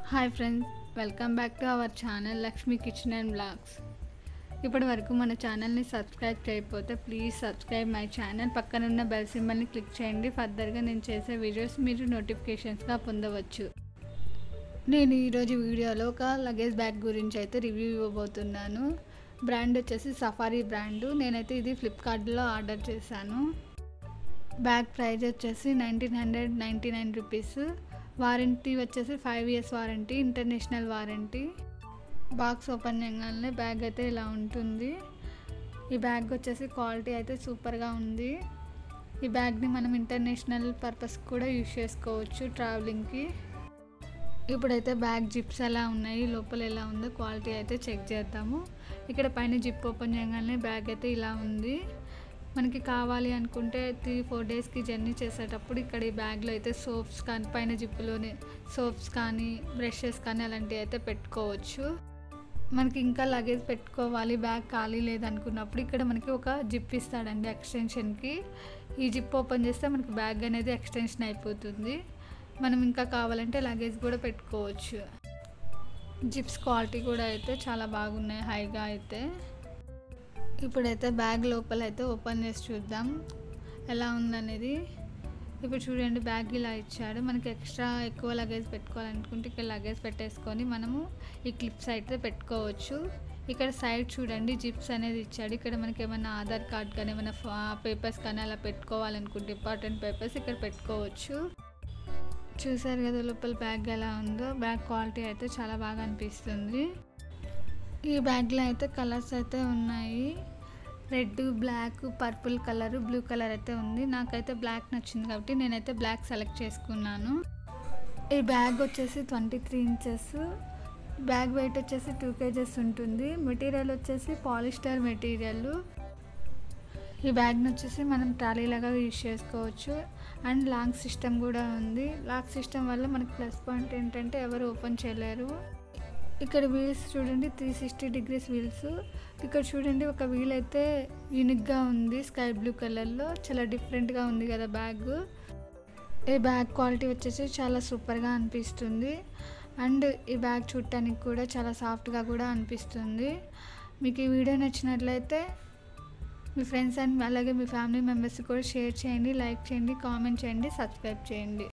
hi friends welcome back to our channel Lakshmi kitchen and blogs ఇప్పటి వరకు మన ఛానల్ని సబ్స్క్రైబ్ చేయకపోతే ప్లీజ్ సబ్స్క్రైబ్ మై ఛానల్ పక్కనున్న బెల్ సింబల్ని క్లిక్ చేయండి ఫర్దర్గా నేను చేసే వీడియోస్ మీరు నోటిఫికేషన్స్గా పొందవచ్చు నేను ఈరోజు వీడియోలో ఒక లగేజ్ బ్యాగ్ గురించి అయితే రివ్యూ ఇవ్వబోతున్నాను బ్రాండ్ వచ్చేసి సఫారీ బ్రాండ్ నేనైతే ఇది ఫ్లిప్కార్ట్లో ఆర్డర్ చేశాను బ్యాగ్ ప్రైస్ వచ్చేసి nineteen hundred ninety nine rupees warranty వచ్చేసి five years warranty international warranty box open చేయగానే బ్యాగ్ అయితే ఇలా ఉంటుంది ఈ బ్యాగ్ వచ్చేసి క్వాలిటీ అయితే సూపర్గా ఉంది ఈ బ్యాగ్ని మనం ఇంటర్నేషనల్ పర్పస్ కూడా యూజ్ చేసుకోవచ్చు ట్రావెలింగ్కి ఇప్పుడైతే బ్యాగ్ జిప్స్ ఎలా ఉన్నాయి లోపల ఎలా ఉందో క్వాలిటీ అయితే చెక్ చేద్దాము ఇక్కడ పైన జిప్ ఓపెన్ చేయగానే బ్యాగ్ అయితే ఇలా ఉంది మనకి కావాలి అనుకుంటే త్రీ ఫోర్ డేస్కి జర్నీ చేసేటప్పుడు ఇక్కడ ఈ బ్యాగ్లో అయితే సోప్స్ కానీ పైన జిప్పులోనే సోప్స్ కానీ బ్రషెస్ కానీ అలాంటివి అయితే పెట్టుకోవచ్చు మనకి ఇంకా లగేజ్ పెట్టుకోవాలి బ్యాగ్ ఖాళీ లేదనుకున్నప్పుడు ఇక్కడ మనకి ఒక జిప్ ఇస్తాడండి ఎక్స్టెన్షన్కి ఈ జిప్ ఓపెన్ చేస్తే మనకి బ్యాగ్ అనేది ఎక్స్టెన్షన్ అయిపోతుంది మనం ఇంకా కావాలంటే లగేజ్ కూడా పెట్టుకోవచ్చు జిప్స్ క్వాలిటీ కూడా అయితే చాలా బాగున్నాయి హైగా అయితే ఇప్పుడైతే బ్యాగ్ లోపల అయితే ఓపెన్ చేసి చూద్దాం ఎలా ఉందనేది ఇప్పుడు చూడండి బ్యాగ్ ఇలా ఇచ్చాడు మనకి ఎక్స్ట్రా ఎక్కువ లగేజ్ పెట్టుకోవాలనుకుంటే ఇక్కడ లగేజ్ పెట్టేసుకొని మనము ఈ క్లిప్స్ అయితే పెట్టుకోవచ్చు ఇక్కడ సైడ్ చూడండి జిప్స్ అనేది ఇచ్చాడు ఇక్కడ మనకి ఏమైనా ఆధార్ కార్డ్ కానీ ఏమైనా పేపర్స్ కానీ అలా పెట్టుకోవాలనుకుంటే ఇంపార్టెంట్ పేపర్స్ ఇక్కడ పెట్టుకోవచ్చు చూసారు కదా లోపల బ్యాగ్ ఎలా ఉందో బ్యాగ్ క్వాలిటీ అయితే చాలా బాగా అనిపిస్తుంది ఈ బ్యాగ్లో అయితే కలర్స్ అయితే ఉన్నాయి red black purple colour blue colour అయితే ఉంది నాకైతే బ్లాక్ నచ్చింది కాబట్టి నేనైతే బ్లాక్ సెలెక్ట్ చేసుకున్నాను ఈ బ్యాగ్ వచ్చేసి twenty three inches bag weight వచ్చేసి టూ కేజెస్ ఉంటుంది మెటీరియల్ వచ్చేసి పాలిస్టర్ మెటీరియల్ ఈ బ్యాగ్ని వచ్చేసి మనం ట్రాలీ లాగా యూజ్ చేసుకోవచ్చు అండ్ లాంగ్ సిస్టమ్ కూడా ఉంది లాక్ సిస్టమ్ వల్ల మనకి ప్లస్ పాయింట్ ఏంటంటే ఎవరు ఓపెన్ చేయలేరు ఇక్కడ వీల్స్ చూడండి త్రీ సిక్స్టీ డిగ్రీస్ వీల్స్ ఇక్కడ చూడండి ఒక వీల్ అయితే యూనిక్గా ఉంది స్కై బ్లూ కలర్లో చాలా డిఫరెంట్గా ఉంది కదా బ్యాగ్ ఈ బ్యాగ్ క్వాలిటీ వచ్చేసి చాలా సూపర్గా అనిపిస్తుంది అండ్ ఈ బ్యాగ్ చూడటానికి కూడా చాలా సాఫ్ట్గా కూడా అనిపిస్తుంది మీకు ఈ వీడియో నచ్చినట్లయితే మీ ఫ్రెండ్స్ అండ్ అలాగే మీ ఫ్యామిలీ మెంబర్స్ కూడా షేర్ చేయండి లైక్ చేయండి కామెంట్ చేయండి సబ్స్క్రైబ్ చేయండి